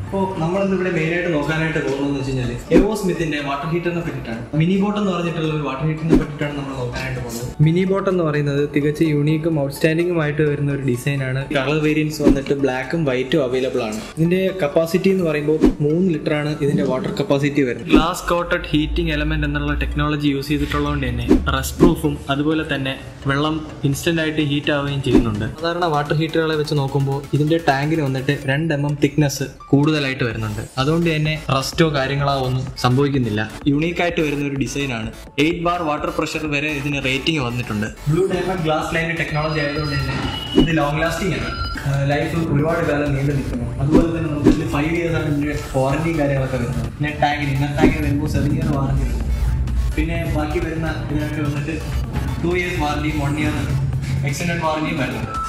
അപ്പോൾ നമ്മളിന്ന് ഇവിടെ മെയിനായിട്ട് നോക്കാനായിട്ട് പോകുന്നതെന്ന് വെച്ച് കഴിഞ്ഞാൽ എവോ സ്മിത്തിന്റെ വാട്ടർ ഹീറ്ററിനെ പറ്റിയിട്ടാണ് മിനി ബോട്ട് എന്ന് പറഞ്ഞിട്ടുള്ള ഒരു വാട്ടർ ഹീറ്ററിനെ പറ്റിയിട്ടാണ് നമ്മൾ നോക്കാനായിട്ട് പോകുന്നത് മിനി ബോട്ട് എന്ന് പറയുന്നത് തികച്ചും യൂണീക്കും ഔട്ട്സ്റ്റാൻഡിംഗുമായിട്ട് വരുന്ന ഒരു ഡിസൈനാണ് കളർ വേരിയൻസ് വന്നിട്ട് ബ്ലാക്കും വൈറ്റും അവൈലബിൾ ആണ് ഇതിന്റെ കപ്പാസിറ്റി എന്ന് പറയുമ്പോൾ മൂന്ന് ലിറ്റർ ആണ് ഇതിന്റെ വാട്ടർ കപ്പാസിറ്റി വരുന്നത് ഗ്ലാസ് കോട്ടഡ് ഹീറ്റിംഗ് എലമെന്റ് എന്നുള്ള ടെക്നോളജി യൂസ് ചെയ്തിട്ടുള്ളതുകൊണ്ട് തന്നെ റസ്റ്റ് പ്രൂഫും അതുപോലെ തന്നെ വെള്ളം ഇൻസ്റ്റന്റ് ആയിട്ട് ഹീറ്റ് ആവുകയും ചെയ്യുന്നുണ്ട് സാധാരണ വാട്ടർ ഹീറ്ററുകളെ വെച്ച് നോക്കുമ്പോൾ ഇതിന്റെ ടാങ്കിന് വന്നിട്ട് രണ്ട് എം എം തിക്നെസ് കൂടുതലായിട്ട് വരുന്നുണ്ട് അതുകൊണ്ട് തന്നെ റസ്റ്റോ കാര്യങ്ങളോ ഒന്നും സംഭവിക്കുന്നില്ല യുണീക്ക് ആയിട്ട് വരുന്ന ഒരു ഡിസൈൻ ആണ് എയ്റ്റ് ബാർ വാട്ടർ പ്രഷർ വരെ ഇതിന് റേറ്റിംഗ് വന്നിട്ടുണ്ട് blue diamond glass line technology ആയതുകൊണ്ട് തന്നെ ഇത് ലോങ് ലാസ്റ്റിംഗ് ആണ് ലൈഫ് ഒരുപാട് കാലം നീണ്ടു നിൽക്കുന്നു അതുപോലെ തന്നെ നമുക്ക് ഇതിൽ ഫൈവ് ഇയേഴ്സ് ആണ് ഇതിന്റെ വാറന്റിയും കാര്യങ്ങളൊക്കെ വരുന്നത് പിന്നെ ടാങ്കിന് ഇന്നർ ടാങ്കിന് വരുമ്പോൾ സെവൻ ഇയർ വാറന്റി വരും പിന്നെ ബാക്കി വരുന്ന ഇതിനൊക്കെ വന്നിട്ട് ടു ഇയേഴ്സ് വാറന്റിയും വൺ ഇയർ എക്സ്റ്റൻഡ് വാറന്റിയും വരുന്നുണ്ട്